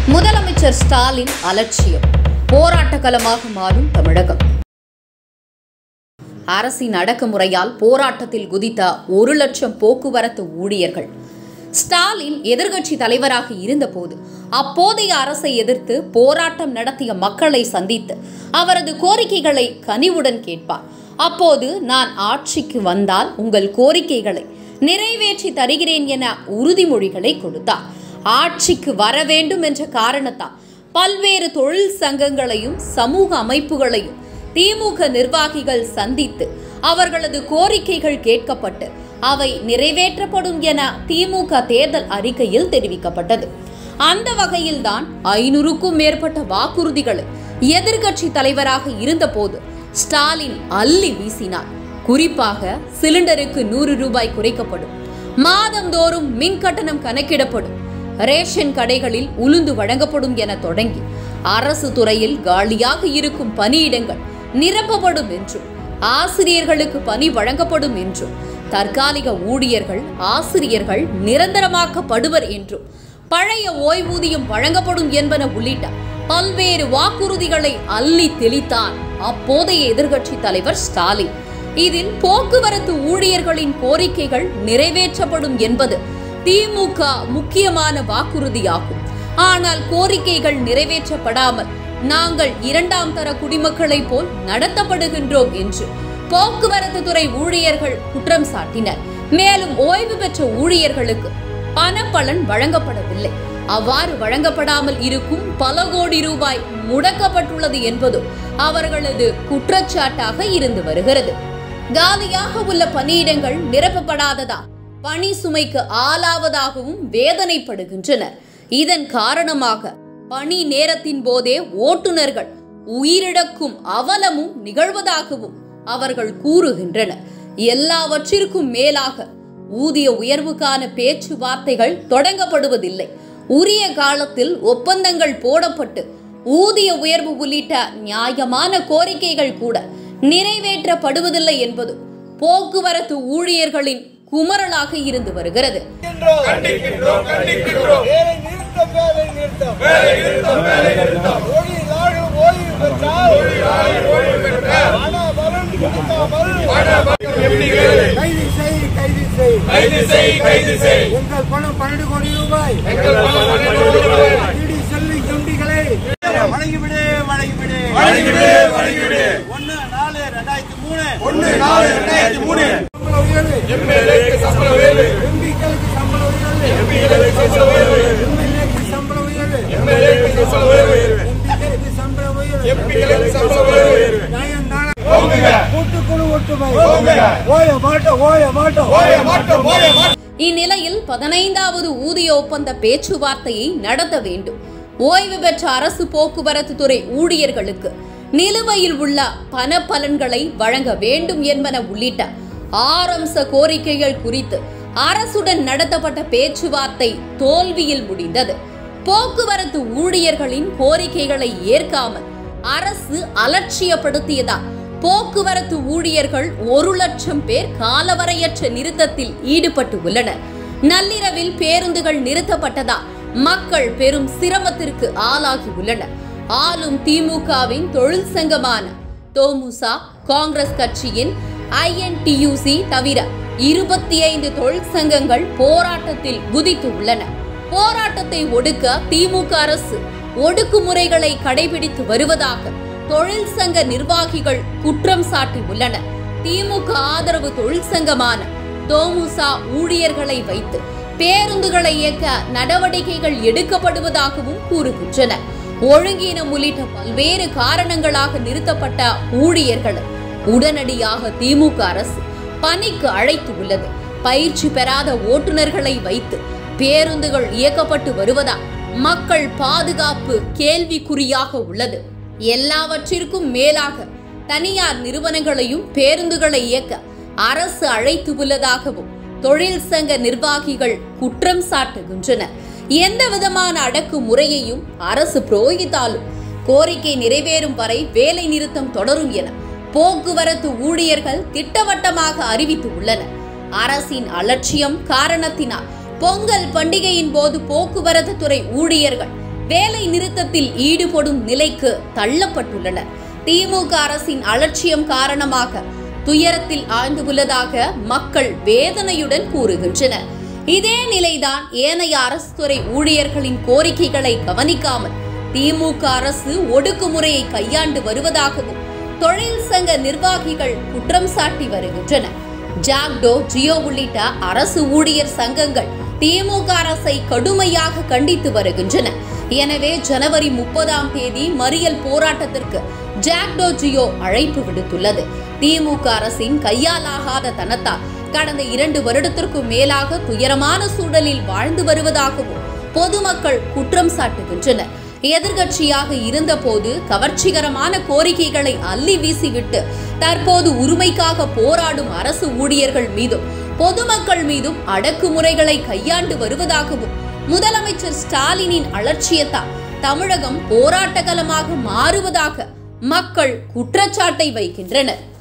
முதலமைச்சர் ஸ்டாலின் அலட்சியம் போராட்ட களமாக மாறும் தமிழகம் அரசின் அடக்குமுறையால் போராட்டத்தில் குதித்த ஒரு லட்சம் போக்குவரத்து ஊழியர்கள் ஸ்டாலின் எதிர்க்கட்சி தலைவராக இருந்தபோது அப்போதைய அரசை எதிர்த்து போராட்டம் நடத்திய மக்களை சந்தித்து அவரது கோரிக்கைகளை கனிவுடன் கேட்பார் அப்போது நான் ஆட்சிக்கு வந்தால் உங்கள் கோரிக்கைகளை நிறைவேற்றி தருகிறேன் என உறுதிமொழிகளை கொடுத்தார் ஆட்சிக்கு வர வேண்டும் என்ற காரணத்தால் பல்வேறு தொழில் சங்கங்களையும் சமூக அமைப்புகளையும் திமுக நிர்வாகிகள் சந்தித்து அவர்களது கோரிக்கைகள் கேட்கப்பட்டு அவை நிறைவேற்றப்படும் என திமுக தேர்தல் அறிக்கையில் தெரிவிக்கப்பட்டது அந்த வகையில்தான் ஐநூறுக்கும் மேற்பட்ட வாக்குறுதிகளை எதிர்க்கட்சி தலைவராக இருந்தபோது ஸ்டாலின் அள்ளி வீசினார் குறிப்பாக சிலிண்டருக்கு நூறு ரூபாய் குறைக்கப்படும் மாதந்தோறும் மின் கட்டணம் கணக்கிடப்படும் ரேஷன் கடைகளில் உளுந்து வழங்கப்படும் என தொடங்கி அரசு துறையில் காலியாக இருக்கும் பணியிடங்கள் நிரப்பப்படும் என்றும் ஆசிரியர்களுக்கு பணி வழங்கப்படும் என்றும் தற்காலிக ஊழியர்கள் ஆசிரியர்கள் நிரந்தரமாக்கப்படுவர் என்றும் பழைய ஓய்வூதியம் வழங்கப்படும் என்பன உள்ளிட்ட பல்வேறு வாக்குறுதிகளை அள்ளி தெளித்தார் அப்போதைய எதிர்க்கட்சி தலைவர் ஸ்டாலின் இதில் போக்குவரத்து ஊழியர்களின் கோரிக்கைகள் நிறைவேற்றப்படும் என்பது திமுக முக்கியமான வாக்குறுதியாகும் ஆனால் கோரிக்கைகள் நிறைவேற்றப்படாமல் நாங்கள் இரண்டாம் தர குடிமக்களைப் போல் நடத்தப்படுகின்றோம் என்று போக்குவரத்து துறை ஊழியர்கள் குற்றம் சாட்டினர் மேலும் ஓய்வு பெற்ற ஊழியர்களுக்கு பணப்பலன் வழங்கப்படவில்லை அவ்வாறு வழங்கப்படாமல் இருக்கும் பல கோடி ரூபாய் முடக்கப்பட்டுள்ளது என்பதும் அவர்களது குற்றச்சாட்டாக இருந்து வருகிறது காலியாக உள்ள பணியிடங்கள் நிரப்பப்படாததால் பணி சுமைக்கு ஆளாவதாகவும் வேதனைப்படுகின்றனர் இதன் காரணமாக பணி நேரத்தின் போதே ஓட்டுநர்கள் உயிரிழக்கும் அவலமும் நிகழ்வதாகவும் அவர்கள் கூறுகின்றனர் எல்லாவற்றிற்கும் மேலாக ஊதிய உயர்வுக்கான பேச்சுவார்த்தைகள் தொடங்கப்படுவதில்லை உரிய காலத்தில் ஒப்பந்தங்கள் போடப்பட்டு ஊதிய உயர்வு உள்ளிட்ட நியாயமான கோரிக்கைகள் கூட நிறைவேற்றப்படுவதில்லை என்பது போக்குவரத்து ஊழியர்கள் குமரலாக இருந்து வருகிறது கண்டிக்கின்றோம் வேலை நிறுத்தம் வேலை நிறுத்தம் வேலை நிறுத்தம் வேலை நிறுத்தம் தொழிலாளர் ஓய்வு பெற்றால் பணபலம் கொடுக்காமல் கைது செய் கைது செய் கைது செய் கைது செய் எங்கள் பணம் பன்னெண்டு கோடி ரூபாய் எங்கள் பணம் பன்னெண்டு கோடி ரூபாய். இடி செல்லும் எம்பிகளை வழங்கிவிடு வழங்கிவிடு வழங்கிவிடு வழங்கிவிடு ஒன்னு நாலு ரெண்டாயிரத்தி மூணு ஒன்று நாலு ரெண்டாயிரத்தி மூணு சம்பள உயர்வு எம்எல்ஏக்கு சம்பள உயர்வு எம்பிக்களுக்கு சம்பள உயர்வு எம்பிகளுக்கு சம்பள உயர்வு எம்எல்ஏக்கு சம்பள உயர்வு எம்எல்ஏக்கு சம்பள உயர்வு எம்பிக்களுக்கு சம்பள உயர்வு எம்பிகளுக்கு சம்பள உயர்வு நியாயம் தானே போங்குங்க கூட்டுக்குழு ஒற்றுமை போங்க. ஓய மாட்டோம் ஓய மாட்டோம் ஓய மாட்டோம் ஓய மாட்டோம் இந்நிலையில் பதினைந்தாவது ஊதிய ஒப்பந்த பேச்சுவார்த்தையை நடத்த வேண்டும் ஓய்வு பெற்ற அரசு போக்குவரத்து துறை ஊழியர்களுக்கு நிலுவையில் உள்ள பண பலன்களை வழங்க வேண்டும் என்பன உள்ளிட்ட ஆறு அம்ச கோரிக்கைகள் குறித்து அரசுடன் நடத்தப்பட்ட பேச்சுவார்த்தை தோல்வியில் முடிந்தது போக்குவரத்து ஊழியர்களின் கோரிக்கைகளை ஏற்காமல் அரசு அலட்சியப்படுத்தியதால் போக்குவரத்து ஊழியர்கள் ஒரு லட்சம் பேர் காலவரையற்ற நிறுத்தத்தில் ஈடுபட்டு உள்ளனர் நள்ளிரவில் பேருந்துகள் நிறுத்தப்பட்டதால் மக்கள் பெரும் சிரமத்திற்கு ஆளாகி உள்ளனர் ஆளும் திமுகவின் தொழில் சங்கமான தோமுசா காங்கிரஸ் கட்சியின் ஐஎன்டியூசி தவிர இருபத்தி ஐந்து தொழிற்சங்கங்கள் போராட்டத்தில் குதித்து உள்ளன போராட்டத்தை ஒடுக்க திமுக அரசு ஒடுக்குமுறைகளை கடைபிடித்து வருவதாக தொழில் சங்க நிர்வாகிகள் குற்றம் சாட்டி உள்ளனர் திமுக ஆதரவு தொழிற்சங்கமான தோமுசா ஊழியர்களை வைத்து பேருந்துகளை இயக்க நடவடிக்கைகள் எடுக்கப்படுவதாகவும் கூறுகின்றனர் ஒழுங்கீனம் உள்ளிட்ட பல்வேறு காரணங்களாக நிறுத்தப்பட்ட ஊழியர்களை உடனடியாக திமுக அரசு பணிக்கு அழைத்து உள்ளது பயிற்சி பெறாத ஓட்டுநர்களை வைத்து பேருந்துகள் இயக்கப்பட்டு வருவதால் மக்கள் பாதுகாப்பு கேள்விக்குறியாக உள்ளது எல்லாவற்றிற்கும் மேலாக தனியார் நிறுவனங்களையும் பேருந்துகளை இயக்க அரசு அழைத்து உள்ளதாகவும் தொழில் சங்க நிர்வாகிகள் குற்றம் சாட்டுகின்றனர் எந்த விதமான அடக்குமுறையையும் அரசு புரோகித்தாலும் கோரிக்கை நிறைவேறும் வரை வேலை நிறுத்தம் தொடரும் என போக்குவரத்து ஊழியர்கள் திட்டவட்டமாக அறிவித்து உள்ளனர் அரசின் அலட்சியம் காரணத்தினால் பொங்கல் பண்டிகையின் போது போக்குவரத்து துறை ஊழியர்கள் வேலை நிறுத்தத்தில் ஈடுபடும் நிலைக்கு தள்ளப்பட்டுள்ளனர் திமுக அரசின் அலட்சியம் காரணமாக துயரத்தில் ஆழ்ந்து உள்ளதாக மக்கள் வேதனையுடன் கூறுகின்றனர் இதே நிலைதான் ஏனைய அரசு துறை ஊழியர்களின் கோரிக்கைகளை கவனிக்காமல் திமுக அரசு ஒடுக்குமுறையை கையாண்டு வருவதாகவும் தொழில் சங்க நிர்வாகிகள் குற்றம் சாட்டி வருகின்றனர் ஜாக்டோ ஜியோ உள்ளிட்ட அரசு ஊழியர் சங்கங்கள் திமுக அரசை கடுமையாக கண்டித்து வருகின்றன எனவே ஜனவரி முப்பதாம் தேதி மறியல் போராட்டத்திற்கு ஜாக்டோ ஜியோ அழைப்பு விடுத்துள்ளது திமுக அரசின் கையாலாகாத தனத்தால் கடந்த இரண்டு வருடத்திற்கும் மேலாக துயரமான சூழலில் வாழ்ந்து வருவதாகவும் பொதுமக்கள் குற்றம் சாட்டுகின்றனர் எதிர்கட்சியாக இருந்தபோது கவர்ச்சிகரமான கோரிக்கைகளை அள்ளி வீசிவிட்டு தற்போது உரிமைக்காக போராடும் அரசு ஊழியர்கள் மீதும் பொதுமக்கள் மீதும் அடக்குமுறைகளை கையாண்டு வருவதாகவும் முதலமைச்சர் ஸ்டாலினின் அலட்சியத்தால் தமிழகம் போராட்டகலமாக மாறுவதாக மக்கள் குற்றச்சாட்டை வைக்கின்றனர்